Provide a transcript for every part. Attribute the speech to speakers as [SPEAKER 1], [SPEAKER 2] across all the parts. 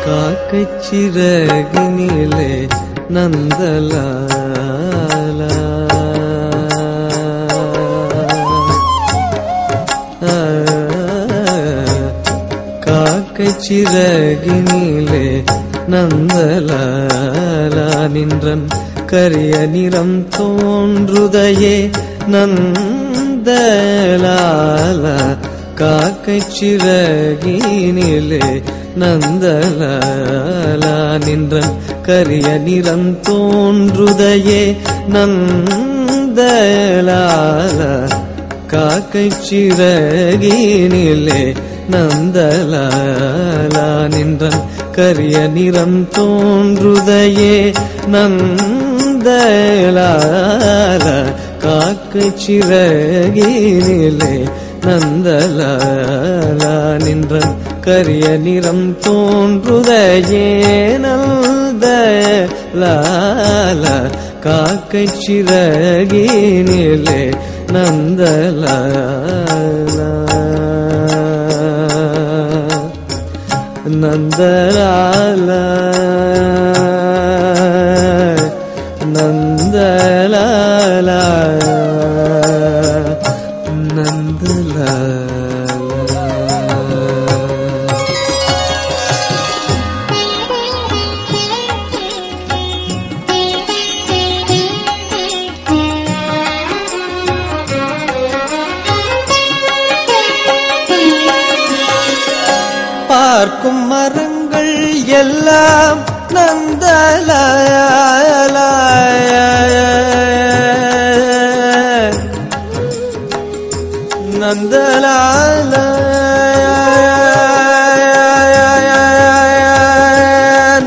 [SPEAKER 1] காக்கைச் சிறகினிலே நந்தலாலா காக்கைச் சிறகினிலே நந்தலாலா நின்றன் கரிய நிறம் தோன்றுதையே நந்தலாலா காக்கைச் சிறகினிலே நந்தலாலா நின்றன் கரிய நிறம் தோன்றுதையே நந்தலாலா காக்கைச் சிறகினிலே நந்தலாலா நின்றன் கரிய நிறம் தோன்றுதையே நந்தலாலா காக்கைச் சிறகினிலே நந்தலாலா நின்றன் கரிய நிறம் தோன்றுதையே நந்தலாலா காக்கைச் சிறகினிலே நந்தலாலா நந்தலாலா நந்தலாலா நந்தலாலா பார்க்கும் மரங்கள் எல்லாம் நந்தலால நந்தலால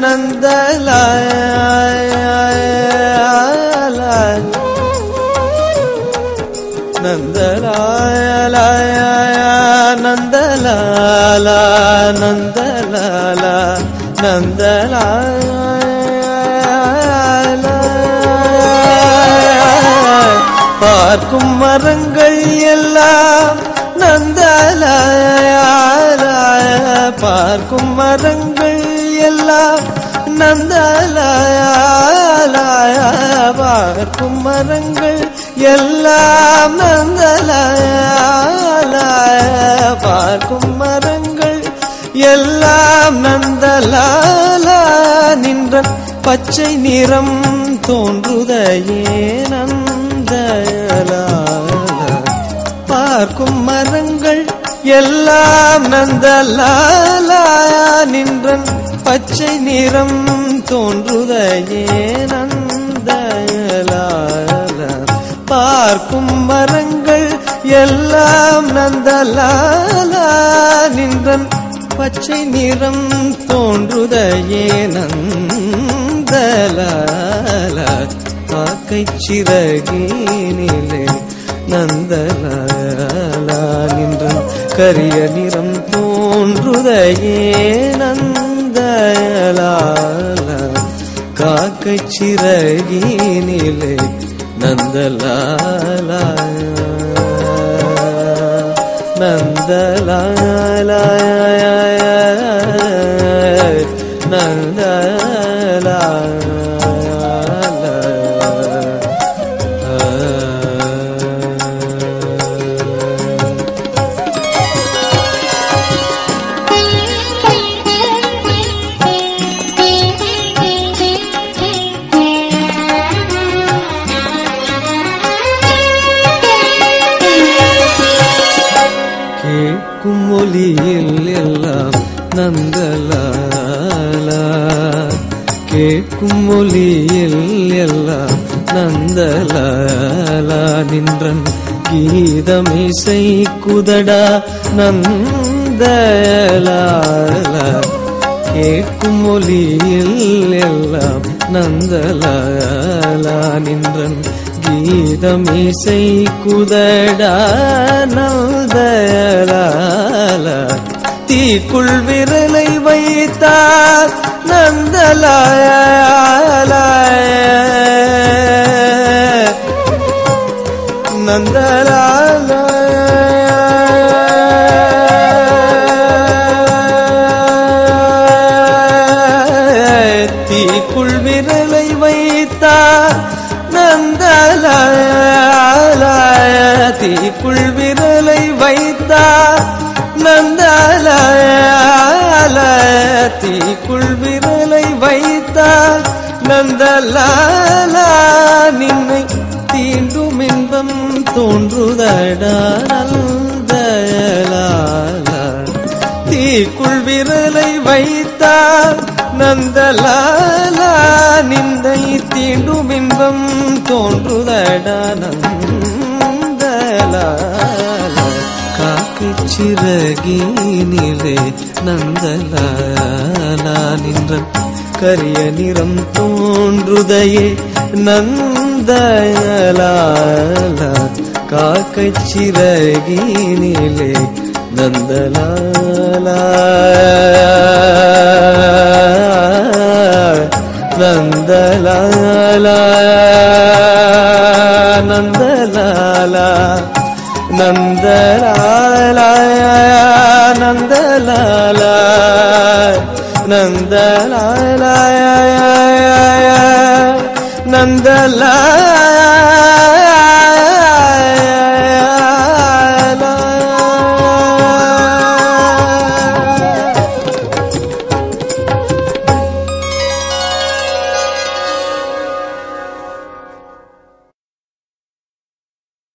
[SPEAKER 1] நந்தலால நந்தலால நந்தலால நந்தலால நந்தலால பார்க்கும் மரங்கள் எல்லாம் நந்தலாய பார்க்கும் மரங்கள் எல்லாம் நந்தலாய பார்க்கும் மரங்கள் எல்லாம் நந்தலாய பார்க்கும் மரங்கள் எல்லாம் நந்தலால நின்ற பச்சை நிறம் தோன்றுதையே நந்தலால பார்க்கும் மரங்கள் எல்லாம் நந்தலாலா நின்றன் பச்சை நிறம் தோன்றுதையே நந்தலாலா பார்க்கும் மரங்கள் எல்லாம் நந்தலாலா நின்றன் பச்சை நிறம் தோன்றுதையே நந்தலாலா காக்கைச் சிறகினிலே நந்தலாலா நின்றன் கரிய நிறம் தோன்றுதையே நந்தலாலா காக்கைச் சிறகினிலே நந்தலாலா நந்தலாலா நந்தலாலா கேட்கும் ஒலியில் எல்லாம் நந்தலாலா கேட்கும் ஒலியில் எல்லாம் நந்தலாலா நின்றன் கீதமிசை குதடா நந்தலாலா கேட்கும் ஒலியில் எல்லாம் நந்தலாலா நின்றன் கீதமிசை குதடா நந்தலால தீக்குள் விரலை வைத்தார் நந்தலாய நந்தலால விரலை வைத்தார் நந்தலாய தீக்குள் விரலை வைத்தார் நந்தலாய தீக்குள் விரலை வைத்தார் நந்தலாலா நின்னை தீண்டும் இன்பம் தோன்றுதடா நந்தலாலா தீக்குள் விரலை வைத்தார் நந்தலாலா நிந்தை தீண்டும் இன்பம் தோன்றுதடா நந்தலாலா காக்கு சிறகினிலே நந்தலாலா நின்ற கரிய நிறம் தோன்றுதையே நந்தலாலா காக்கை சிறகினிலே நந்தலாலா நந்தலாலா நந்தலாலா நந்தலாலா நந்தலாலா நந்தலாலா நந்தலாலா